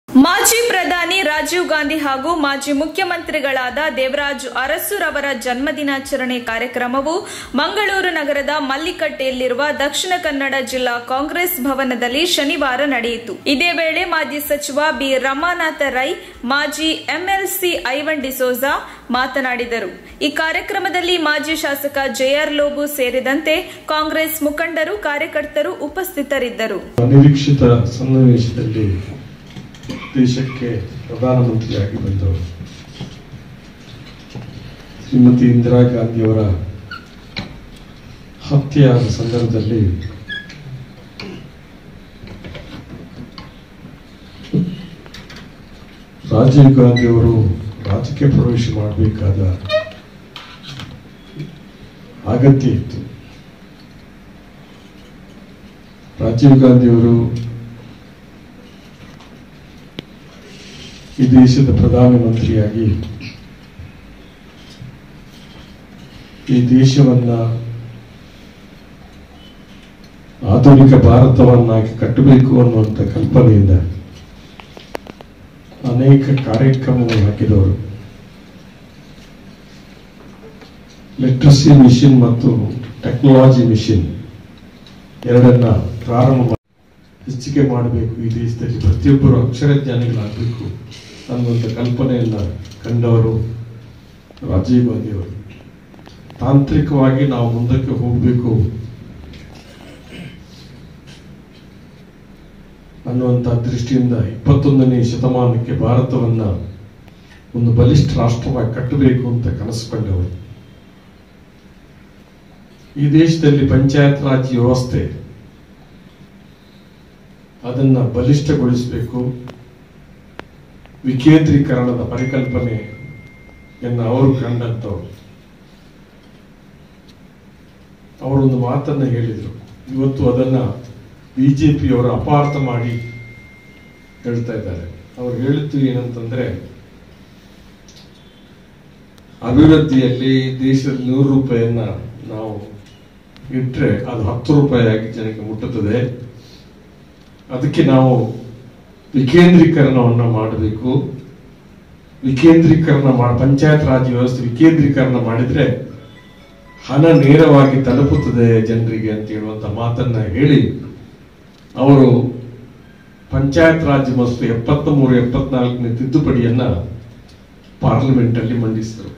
ಮಾಜಿ ಪ್ರಧಾನಿ ರಾಜೀವ್ ಗಾಂಧಿ ಹಾಗೂ ಮಾಜಿ ಮುಖ್ಯಮಂತ್ರಿಗಳಾದ ದೇವರಾಜು ಅರಸುರವರ ಜನ್ಮದಿನಾಚರಣೆ ಕಾರ್ಯಕ್ರಮವು ಮಂಗಳೂರು ನಗರದ ಮಲ್ಲಿಕಟ್ಟೆಯಲ್ಲಿರುವ ದಕ್ಷಿಣ ಕನ್ನಡ ಜಿಲ್ಲಾ ಕಾಂಗ್ರೆಸ್ ಭವನದಲ್ಲಿ ಶನಿವಾರ ನಡೆಯಿತು ಇದೇ ವೇಳೆ ಮಾಜಿ ಸಚಿವ ಬಿ ರಮಾನಾಥ ರೈ ಮಾಜಿ ಎಂಎಲ್ಸಿ ಐವನ್ ಡಿಸೋಜಾ ಮಾತನಾಡಿದರು ಈ ಕಾರ್ಯಕ್ರಮದಲ್ಲಿ ಮಾಜಿ ಶಾಸಕ ಜೆಆರ್ ಲೋಬು ಸೇರಿದಂತೆ ಕಾಂಗ್ರೆಸ್ ಮುಖಂಡರು ಕಾರ್ಯಕರ್ತರು ಉಪಸ್ಥಿತರಿದ್ದರು ಅನಿರೀಕ್ಷಿತ ಸನ್ನಿವೇಶದಲ್ಲಿ ದೇಶಕ್ಕೆ ಪ್ರಧಾನಮಂತ್ರಿಯಾಗಿ ಬಂದವರು ಶ್ರೀಮತಿ ಇಂದಿರಾ ಗಾಂಧಿಯವರ ಹತ್ಯೆಯಾದ ಸಂದರ್ಭದಲ್ಲಿ ರಾಜೀವ್ ಗಾಂಧಿಯವರು ರಾಜಕೀಯ ಪ್ರವೇಶ ಮಾಡಬೇಕಾದ ಅಗತ್ಯ ಇತ್ತು ರಾಜೀವ್ ಗಾಂಧಿಯವರು ಈ ದೇಶದ ಪ್ರಧಾನಮಂತ್ರಿಯಾಗಿ ಈ ದೇಶವನ್ನ ಆಧುನಿಕ ಭಾರತವನ್ನಾಗಿ ಕಟ್ಟಬೇಕು ಅನ್ನುವಂಥ ಕಲ್ಪನೆಯಿಂದ ಅನೇಕ ಕಾರ್ಯಕ್ರಮಗಳು ಹಾಕಿದವರು ಲಿಟ್ರಸಿ ಮಿಷನ್ ಮತ್ತು ಟೆಕ್ನಾಲಜಿ ಮಿಷನ್ ಎರಡನ್ನ ಪ್ರಾರಂಭ ಮಾಡಿ ಹೆಚ್ಚಿಗೆ ಮಾಡಬೇಕು ಈ ದೇಶದಲ್ಲಿ ಪ್ರತಿಯೊಬ್ಬರು ಅಕ್ಷರ ಜ್ಞಾನಿಗಳಾಗಬೇಕು ಅನ್ನುವಂಥ ಕಲ್ಪನೆಯನ್ನ ಕಂಡವರು ರಾಜೀವ್ ಗಾಂಧಿಯವರು ತಾಂತ್ರಿಕವಾಗಿ ನಾವು ಮುಂದಕ್ಕೆ ಹೋಗಬೇಕು ಅನ್ನುವಂಥ ದೃಷ್ಟಿಯಿಂದ ಇಪ್ಪತ್ತೊಂದನೇ ಶತಮಾನಕ್ಕೆ ಭಾರತವನ್ನ ಒಂದು ಬಲಿಷ್ಠ ರಾಷ್ಟ್ರವಾಗಿ ಕಟ್ಟಬೇಕು ಅಂತ ಕನಸು ಕಂಡವರು ಈ ದೇಶದಲ್ಲಿ ಪಂಚಾಯತ್ ರಾಜ್ ವ್ಯವಸ್ಥೆ ಅದನ್ನ ಬಲಿಷ್ಠಗೊಳಿಸಬೇಕು ವಿಕೇಂದ್ರೀಕರಣದ ಪರಿಕಲ್ಪನೆಯನ್ನ ಅವರು ಕಂಡಂತವ್ರು ಅವರೊಂದು ಮಾತನ್ನ ಹೇಳಿದರು ಇವತ್ತು ಅದನ್ನ ಬಿಜೆಪಿಯವರು ಅಪಾರ್ಥ ಮಾಡಿ ಹೇಳ್ತಾ ಇದ್ದಾರೆ ಅವ್ರು ಹೇಳಿದ್ದು ಏನಂತಂದ್ರೆ ಅಭಿವೃದ್ಧಿಯಲ್ಲಿ ದೇಶದಲ್ಲಿ ನೂರು ರೂಪಾಯಿಯನ್ನ ನಾವು ಇಟ್ಟರೆ ಅದು ಹತ್ತು ರೂಪಾಯಿಯಾಗಿ ಜನಕ್ಕೆ ಮುಟ್ಟುತ್ತದೆ ಅದಕ್ಕೆ ನಾವು ವಿಕೇಂದ್ರೀಕರಣವನ್ನು ಮಾಡಬೇಕು ವಿಕೇಂದ್ರೀಕರಣ ಮಾಡಿ ಪಂಚಾಯತ್ ರಾಜ್ ವ್ಯವಸ್ಥೆ ವಿಕೇಂದ್ರೀಕರಣ ಮಾಡಿದ್ರೆ ಹಣ ನೇರವಾಗಿ ತಲುಪುತ್ತದೆ ಜನರಿಗೆ ಅಂತ ಹೇಳುವಂತ ಮಾತನ್ನ ಹೇಳಿ ಅವರು ಪಂಚಾಯತ್ ರಾಜ್ ಮಸೂದೆ ಎಪ್ಪತ್ತ ಮೂರು ಎಪ್ಪತ್ನಾಲ್ಕನೇ ತಿದ್ದುಪಡಿಯನ್ನ ಪಾರ್ಲಿಮೆಂಟ್ ಅಲ್ಲಿ ಮಂಡಿಸಿದರು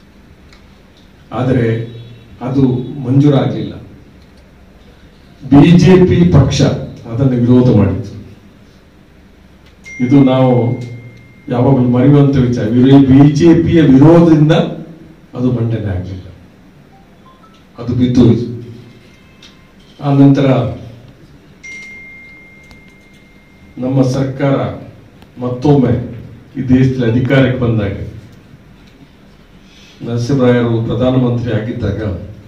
ಆದರೆ ಅದು ಮಂಜೂರಾಗಲಿಲ್ಲ ಬಿಜೆಪಿ ಪಕ್ಷ ಅದನ್ನು ವಿರೋಧ ಮಾಡಿತು ಇದು ನಾವು ಯಾವಾಗಲೂ ಮರೆಯುವಂತ ವಿಚಾರ ಬಿಜೆಪಿಯ ವಿರೋಧದಿಂದ ಅದು ಮಂಡನೆ ಆಗಲಿಲ್ಲ ಅದು ಬಿದ್ದು ಹೋಯಿತು. ಆ ನಂತರ ನಮ್ಮ ಸರ್ಕಾರ ಮತ್ತೊಮ್ಮೆ ಈ ದೇಶದಲ್ಲಿ ಅಧಿಕಾರಕ್ಕೆ ಬಂದಾಗ ನರಸಿಂಹರಾಯರು ಪ್ರಧಾನಮಂತ್ರಿ ಆಗಿದ್ದಾಗ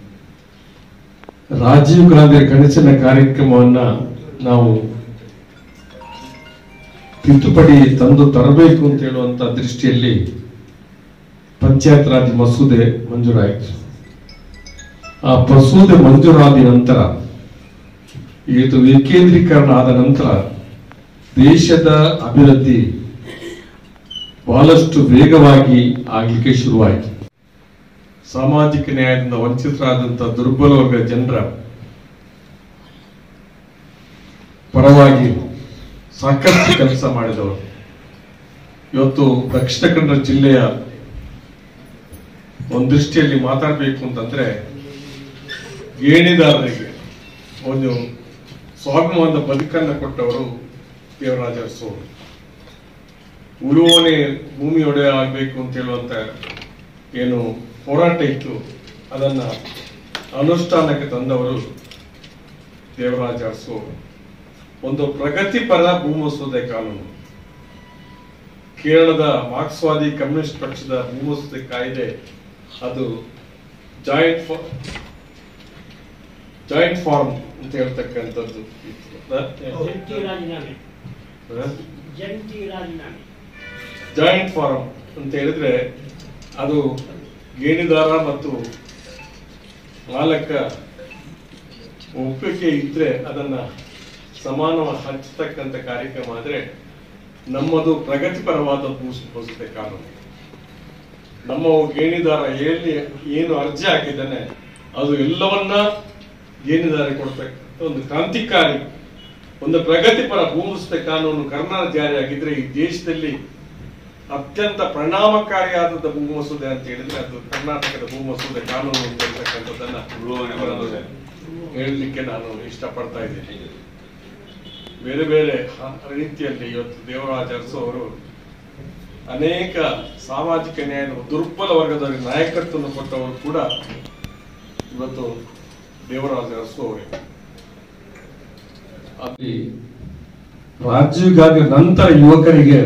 ರಾಜೀವ್ ಗಾಂಧಿ ಕನಸಿನ ಕಾರ್ಯಕ್ರಮವನ್ನ ನಾವು ತಿದ್ದುಪಡಿ ತಂದು ತರಬೇಕು ಅಂತ ಹೇಳುವಂತ ದೃಷ್ಟಿಯಲ್ಲಿ ಪಂಚಾಯತ್ ರಾಜ್ ಮಸೂದೆ ಮಂಜೂರಾಯಿತು ಆ ಮಸೂದೆ ಮಂಜೂರಾದ ನಂತರ ಇದು ವಿಕೇಂದ್ರೀಕರಣ ಆದ ನಂತರ ದೇಶದ ಅಭಿವೃದ್ಧಿ ಬಹಳಷ್ಟು ವೇಗವಾಗಿ ಆಗಲಿಕ್ಕೆ ಶುರುವಾಯಿತು ಸಾಮಾಜಿಕ ನ್ಯಾಯದಿಂದ ವಂಚಿತರಾದಂತಹ ದುರ್ಬಲ ವರ್ಗ ಜನರ ಪರವಾಗಿ ಸಾಕಷ್ಟು ಕೆಲಸ ಮಾಡಿದವರು ಇವತ್ತು ದಕ್ಷಿಣ ಕನ್ನಡ ಜಿಲ್ಲೆಯ ಒಂದು ದೃಷ್ಟಿಯಲ್ಲಿ ಮಾತಾಡಬೇಕು ಅಂತಂದ್ರೆ ಗೇಣಿದಾರರಿಗೆ ಒಂದು ಸ್ವಾಭಿಮಾನದ ಬದುಕನ್ನು ಕೊಟ್ಟವರು ದೇವರಾಜ ಅರಸು ಉಳುವನೆ ಭೂಮಿ ಒಡೆಯ ಆಗಬೇಕು ಅಂತ ಹೇಳುವಂತ ಏನು ಹೋರಾಟ ಇತ್ತು ಅದನ್ನ ಅನುಷ್ಠಾನಕ್ಕೆ ತಂದವರು ದೇವರಾಜ ಅರಸು ಒಂದು ಪ್ರಗತಿಪರ ಭೂ ಮಸೂದೆ ಕಾನೂನು ಕೇರಳದ ಮಾರ್ಕ್ಸ್ವಾದಿ ಕಮ್ಯುನಿಸ್ಟ್ ಪಕ್ಷದ ಭೂ ಮಸೂದೆ ಕಾಯ್ದೆ ಅದು ಜಾಯಿಂಟ್ ಜಾಯಿಂಟ್ ಫಾರ್ಮ್ ಅಂತ ಹೇಳ್ತಕ್ಕಂಥದ್ದು ಜಂಟಿ ರಾಜೀನಾಮೆ ಜಂಟಿ ರಾಜೀನಾಮೆ ಜಾಯಿಂಟ್ ಫಾರಂ ಅಂತ ಹೇಳಿದ್ರೆ ಅದು ಗೇಣಿದಾರ ಮತ್ತು ಮಾಲಕ ಒಪ್ಪಿಗೆ ಇದ್ರೆ ಅದನ್ನ ಸಮಾನ ಹಂಚತಕ್ಕಂಥ ಕಾರ್ಯಕ್ರಮ ಆದ್ರೆ ನಮ್ಮದು ಪ್ರಗತಿಪರವಾದ ಭೂಸುತೆ ಕಾನೂನು ನಮ್ಮ ಗೇಣಿದಾರ ಎಲ್ಲಿ ಏನು ಅರ್ಜಿ ಹಾಕಿದ್ದಾನೆ ಅದು ಎಲ್ಲವನ್ನ ಗೇಣಿದಾರ ಕೊಡ್ತಕ್ಕಂಥ ಒಂದು ಕ್ರಾಂತಿಕಾರಿ ಒಂದು ಪ್ರಗತಿಪರ ಭೂಮುಸ್ತೆ ಕಾನೂನು ಕರ್ನಾಟಕ ಜಾರಿಯಾಗಿದ್ರೆ ಈ ದೇಶದಲ್ಲಿ ಅತ್ಯಂತ ಪರಿಣಾಮಕಾರಿಯಾದ ಭೂ ಮಸೂದೆ ಅಂತ ಹೇಳಿದ್ರೆ ಅದು ಕರ್ನಾಟಕದ ಭೂ ಮಸೂದೆ ಕಾನೂನು ಅಂತ ಹೇಳ್ತಕ್ಕಂಥದ್ದನ್ನ ನಾನು ಹೇಳಲಿಕ್ಕೆ ನಾನು ಇಷ್ಟಪಡ್ತಾ ಇದ್ದೀನಿ ಬೇರೆ ಬೇರೆ ಹ- ರೀತಿಯಲ್ಲಿ ಇವತ್ತು ದೇವರಾಜ ಅರಸು ಅವರು ಅನೇಕ ಸಾಮಾಜಿಕ ನ್ಯಾಯದ ದುರ್ಬಲ ವರ್ಗದವರಿಗೆ ನಾಯಕತ್ವವನ್ನು ಕೊಟ್ಟವರು ಕೂಡ ಇವತ್ತು ದೇವರಾಜ ಅರಸು ಅವರೇ ಅಲ್ಲಿ ರಾಜೀವ್ ಗಾಂಧಿ ನಂತರ ಯುವಕರಿಗೆ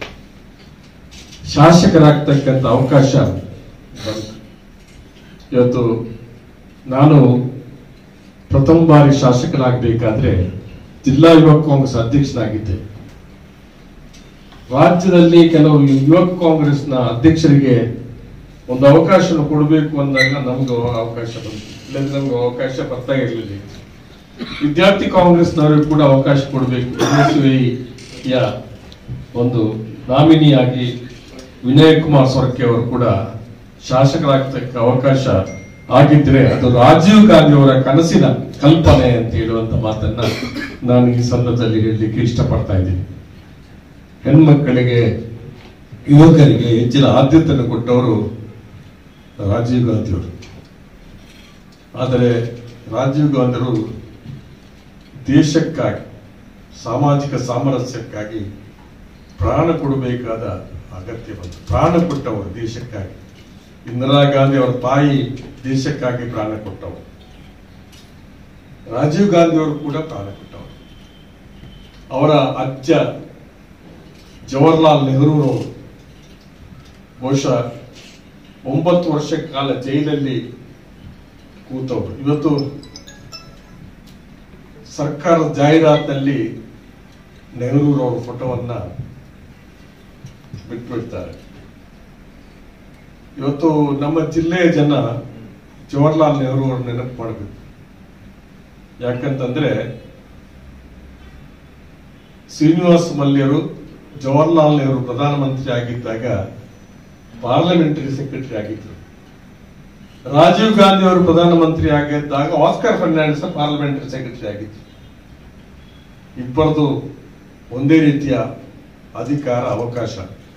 ಶಾಸಕರಾಗ್ತಕ್ಕಂಥ ಅವಕಾಶ ಬಂತು ಇವತ್ತು ನಾನು ಪ್ರಥಮ ಬಾರಿ ಶಾಸಕರಾಗಬೇಕಾದ್ರೆ ಜಿಲ್ಲಾ ಯುವ ಕಾಂಗ್ರೆಸ್ ಅಧ್ಯಕ್ಷನಾಗಿದ್ದೆ ರಾಜ್ಯದಲ್ಲಿ ಕೆಲವು ಯುವ ಕಾಂಗ್ರೆಸ್ನ ಅಧ್ಯಕ್ಷರಿಗೆ ಒಂದು ಅವಕಾಶವನ್ನು ಕೊಡಬೇಕು ಅಂದಾಗ ನಮ್ಗೆ ಅವಕಾಶ ಬಂತು ಇಲ್ಲದ್ರೆ ನಮ್ಗೆ ಅವಕಾಶ ಬರ್ತಾ ಇರಲಿಲ್ಲ ವಿದ್ಯಾರ್ಥಿ ಕಾಂಗ್ರೆಸ್ನವರಿಗೂ ಕೂಡ ಅವಕಾಶ ಕೊಡಬೇಕು ಯ ಒಂದು ನಾಮಿನಿಯಾಗಿ ವಿನಯ್ ಕುಮಾರ್ ಸೊರಕೆ ಅವರು ಕೂಡ ಶಾಸಕರಾಗ್ತಕ್ಕ ಅವಕಾಶ ಆಗಿದ್ರೆ ಅದು ರಾಜೀವ್ ಗಾಂಧಿ ಅವರ ಕನಸಿನ ಕಲ್ಪನೆ ಅಂತ ಹೇಳುವಂತ ಮಾತನ್ನ ನಾನು ಈ ಸಂದರ್ಭದಲ್ಲಿ ಹೇಳಲಿಕ್ಕೆ ಇಷ್ಟಪಡ್ತಾ ಇದ್ದೀನಿ ಹೆಣ್ಮಕ್ಕಳಿಗೆ ಯುವಕರಿಗೆ ಹೆಚ್ಚಿನ ಆದ್ಯತೆಯನ್ನು ಕೊಟ್ಟವರು ರಾಜೀವ್ ಗಾಂಧಿ ಅವರು ಆದರೆ ರಾಜೀವ್ ಗಾಂಧಿ ಅವರು ದೇಶಕ್ಕಾಗಿ ಸಾಮಾಜಿಕ ಸಾಮರಸ್ಯಕ್ಕಾಗಿ ಪ್ರಾಣ ಕೊಡಬೇಕಾದ ಅಗತ್ಯ ಬಂತು ಪ್ರಾಣ ಕೊಟ್ಟವರು ದೇಶಕ್ಕಾಗಿ ಇಂದಿರಾ ಗಾಂಧಿ ಅವರ ತಾಯಿ ದೇಶಕ್ಕಾಗಿ ಪ್ರಾಣ ಕೊಟ್ಟವರು ರಾಜೀವ್ ಗಾಂಧಿ ಅವರು ಕೂಡ ಪ್ರಾಣ ಕೊಟ್ಟವರು ಅವರ ಅಜ್ಜ ಜವಾಹರ್ಲಾಲ್ ನೆಹರು ಅವರು ಬಹುಶಃ ಒಂಬತ್ತು ವರ್ಷ ಕಾಲ ಜೈಲಲ್ಲಿ ಕೂತವರು ಇವತ್ತು ಸರ್ಕಾರದ ಜಾಹೀರಾತಿನಲ್ಲಿ ನೆಹರೂರವರ ಫೋಟೋವನ್ನ ಬಿಟ್ಬಿಡ್ತಾರೆ ಇವತ್ತು ನಮ್ಮ ಜಿಲ್ಲೆಯ ಜನ ಜವಾಹರ್ಲಾಲ್ ನೆಹರು ಅವ್ರ ನೆನಪು ಮಾಡಬೇಕು ಯಾಕಂತಂದ್ರೆ ಶ್ರೀನಿವಾಸ್ ಮಲ್ಯರು ಜವಾಹರ್ಲಾಲ್ ನೆಹರು ಪ್ರಧಾನಮಂತ್ರಿ ಆಗಿದ್ದಾಗ ಪಾರ್ಲಿಮೆಂಟರಿ ಸೆಕ್ರೆಟರಿ ಆಗಿದ್ರು ರಾಜೀವ್ ಗಾಂಧಿ ಅವರು ಪ್ರಧಾನಮಂತ್ರಿ ಆಗಿದ್ದಾಗ ಆಸ್ಕರ್ ಫರ್ನಾಂಡಿಸ್ ಪಾರ್ಲಿಮೆಂಟರಿ ಸೆಕ್ರೆಟರಿ ಆಗಿದ್ರು ಇಬ್ಬರದು ಒಂದೇ ರೀತಿಯ ಅಧಿಕಾರ ಅವಕಾಶ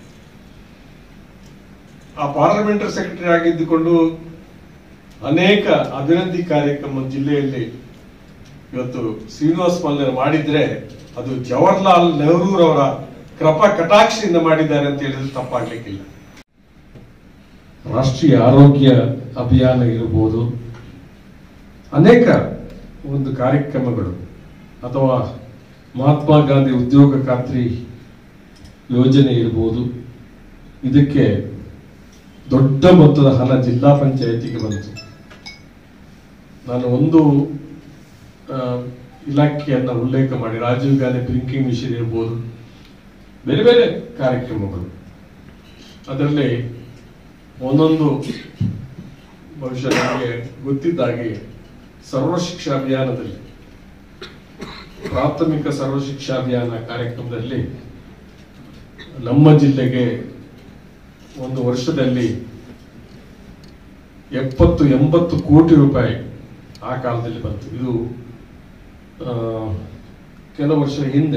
ಆ ಪಾರ್ಲಿಮೆಂಟರಿ ಸೆಕ್ರೆಟರಿ ಆಗಿದ್ದುಕೊಂಡು ಅನೇಕ ಅಭಿವೃದ್ಧಿ ಕಾರ್ಯಕ್ರಮ ಜಿಲ್ಲೆಯಲ್ಲಿ ಇವತ್ತು ಶ್ರೀನಿವಾಸ್ ಮಲ್ಯ ಮಾಡಿದ್ರೆ ಅದು ಜವಾಹರ್ಲಾಲ್ ನೆಹರೂರವರ ಕೃಪಾ ಕಟಾಕ್ಷಿಯಿಂದ ಮಾಡಿದ್ದಾರೆ ಅಂತ ಹೇಳಿದ್ರೆ ತಪ್ಪಾಗ್ಲಿಕ್ಕಿಲ್ಲ ರಾಷ್ಟ್ರೀಯ ಆರೋಗ್ಯ ಅಭಿಯಾನ ಇರಬಹುದು ಅನೇಕ ಒಂದು ಕಾರ್ಯಕ್ರಮಗಳು ಅಥವಾ ಮಹಾತ್ಮ ಗಾಂಧಿ ಉದ್ಯೋಗ ಖಾತ್ರಿ ಯೋಜನೆ ಇರಬಹುದು ಇದಕ್ಕೆ ದೊಡ್ಡ ಮೊತ್ತದ ಹಣ ಜಿಲ್ಲಾ ಪಂಚಾಯತಿಗೆ ಬಂತು ನಾನು ಒಂದು ಆ, ಇಲಾಖೆಯನ್ನ ಉಲ್ಲೇಖ ಮಾಡಿ ರಾಜೀವ್ ಗಾಂಧಿ ಡ್ರಿಂಕಿಂಗ್ ಮಿಷನ್ ಇರ್ಬೋದು ಬೇರೆ ಬೇರೆ ಕಾರ್ಯಕ್ರಮಗಳು ಅದರಲ್ಲಿ ಒಂದೊಂದು ಬಹುಶಃ ನನಗೆ ಗೊತ್ತಿದ್ದಾಗೆ ಸರ್ವ ಶಿಕ್ಷಾ ಅಭಿಯಾನದಲ್ಲಿ ಪ್ರಾಥಮಿಕ ಸರ್ವ ಶಿಕ್ಷಾ ಅಭಿಯಾನ ಕಾರ್ಯಕ್ರಮದಲ್ಲಿ ನಮ್ಮ ಜಿಲ್ಲೆಗೆ ಒಂದು ವರ್ಷದಲ್ಲಿ ಎಪ್ಪತ್ತು ಎಂಬತ್ತು ಕೋಟಿ ರೂಪಾಯಿ ಆ ಕಾಲದಲ್ಲಿ ಬಂತು ಇದು ಆ, ಕೆಲವು ವರ್ಷ ಹಿಂದೆ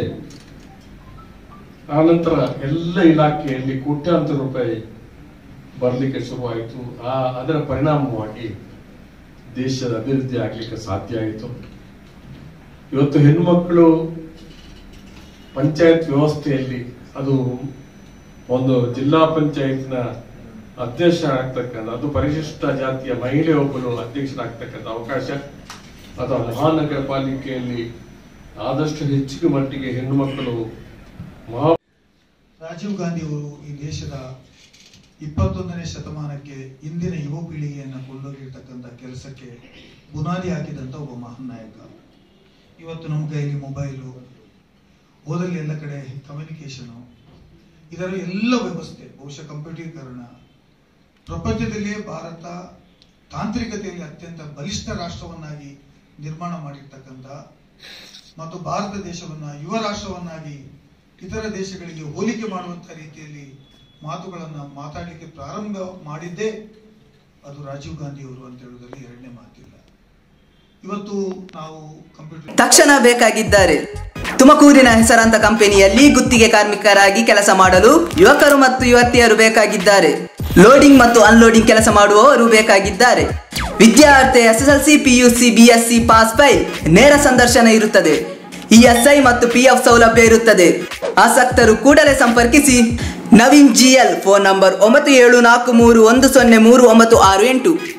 ಆನಂತರ ಎಲ್ಲ ಇಲಾಖೆಯಲ್ಲಿ ಕೋಟ್ಯಾಂತರ ರೂಪಾಯಿ ಬರಲಿಕ್ಕೆ ಶುರುವಾಯಿತು ಆ ಅದರ ಪರಿಣಾಮವಾಗಿ ದೇಶದ ಅಭಿವೃದ್ಧಿ ಆಗ್ಲಿಕ್ಕೆ ಸಾಧ್ಯ ಆಯಿತು ಇವತ್ತು ಹೆಣ್ಮಕ್ಳು ಪಂಚಾಯತ್ ವ್ಯವಸ್ಥೆಯಲ್ಲಿ ಅದು ಒಂದು ಜಿಲ್ಲಾ ಪಂಚಾಯತ್ನ ಅಧ್ಯಕ್ಷ ಆಗ್ತಕ್ಕಂಥ ಅದು ಪರಿಶಿಷ್ಟ ಜಾತಿಯ ಮಹಿಳೆ ಒಬ್ಬರು ಅಧ್ಯಕ್ಷರಾಗ್ತಕ್ಕಂಥ ಅವಕಾಶ ಅಥವಾ ಮಹಾನಗರ ಪಾಲಿಕೆಯಲ್ಲಿ ಆದಷ್ಟು ಹೆಚ್ಚಿನ ಮಟ್ಟಿಗೆ ಹೆಣ್ಣು ಮಕ್ಕಳು ಮಹಾ ರಾಜೀವ್ ಗಾಂಧಿ ಅವರು ಈ ದೇಶದ ಇಪ್ಪತ್ತೊಂದನೇ ಶತಮಾನಕ್ಕೆ ಇಂದಿನ ಯುವ ಪೀಳಿಗೆಯನ್ನು ಕೊಂಡೊಯ್ಯತಕ್ಕಂಥ ಕೆಲಸಕ್ಕೆ ಬುನಾದಿ ಹಾಕಿದಂಥ ಒಬ್ಬ ಮಹಾನ್ ನಾಯಕ ಇವತ್ತು ನಮ್ಮ ಕೈಯಲ್ಲಿ ಮೊಬೈಲು ಹೋದಲ್ಲಿ ಎಲ್ಲ ಕಡೆ ಕಮ್ಯುನಿಕೇಶನು ಇದರ ಎಲ್ಲ ವ್ಯವಸ್ಥೆ ಬಹುಶಃ ಕಂಪ್ಯೂಟರೀಕರಣ ಪ್ರಪಂಚದಲ್ಲಿಯೇ ಭಾರತ ತಾಂತ್ರಿಕತೆಯಲ್ಲಿ ಅತ್ಯಂತ ಬಲಿಷ್ಠ ರಾಷ್ಟ್ರವನ್ನಾಗಿ ನಿರ್ಮಾಣ ಮಾಡಿರ್ತಕ್ಕಂಥ ಮತ್ತು ಭಾರತ ದೇಶವನ್ನ ಯುವ ರಾಷ್ಟ್ರವನ್ನಾಗಿ ಇತರ ದೇಶಗಳಿಗೆ ಹೋಲಿಕೆ ಮಾಡುವಂತ ರೀತಿಯಲ್ಲಿ ಮಾತುಗಳನ್ನು ಮಾತಾಡಲಿಕ್ಕೆ ಪ್ರಾರಂಭ ಮಾಡಿದ್ದೇ ಅದು ರಾಜೀವ್ ಗಾಂಧಿ ಅವರು ಅಂತ ಹೇಳುವುದರಲ್ಲಿ ಎರಡನೇ ಮಾತಿಲ್ಲ ಇವತ್ತು ನಾವು ಕಂಪ್ಯೂಟರ್ ತಕ್ಷಣ ಬೇಕಾಗಿದ್ದಾರೆ ತುಮಕೂರಿನ ಹೆಸರಾಂತ ಕಂಪನಿಯಲ್ಲಿ ಗುತ್ತಿಗೆ ಕಾರ್ಮಿಕರಾಗಿ ಕೆಲಸ ಮಾಡಲು ಯುವಕರು ಮತ್ತು ಯುವತಿಯರು ಬೇಕಾಗಿದ್ದಾರೆ ಲೋಡಿಂಗ್ ಮತ್ತು ಅನ್ಲೋಡಿಂಗ್ ಕೆಲಸ ಮಾಡುವವರು ಬೇಕಾಗಿದ್ದಾರೆ ವಿದ್ಯಾರ್ಥಿ ಎಸ್ಎಸ್ಎಲ್ಸಿ ಪಿಯುಸಿ ಬಿಎಸ್ಸಿ ಪಾಸ್ ಪೈ ನೇರ ಸಂದರ್ಶನ ಇರುತ್ತದೆ ಇಎಸ್ಐ ಮತ್ತು ಪಿಎಫ್ ಸೌಲಭ್ಯ ಇರುತ್ತದೆ ಆಸಕ್ತರು ಕೂಡಲೇ ಸಂಪರ್ಕಿಸಿ ನವೀನ್ ಜಿಎಲ್ ಫೋನ್ ನಂಬರ್ ಒಂಬತ್ತು ಏಳು ನಾಲ್ಕು ಮೂರು ಒಂದು ಸೊನ್ನೆ ಮೂರು ಒಂಬತ್ತು ಆರು ಎಂಟು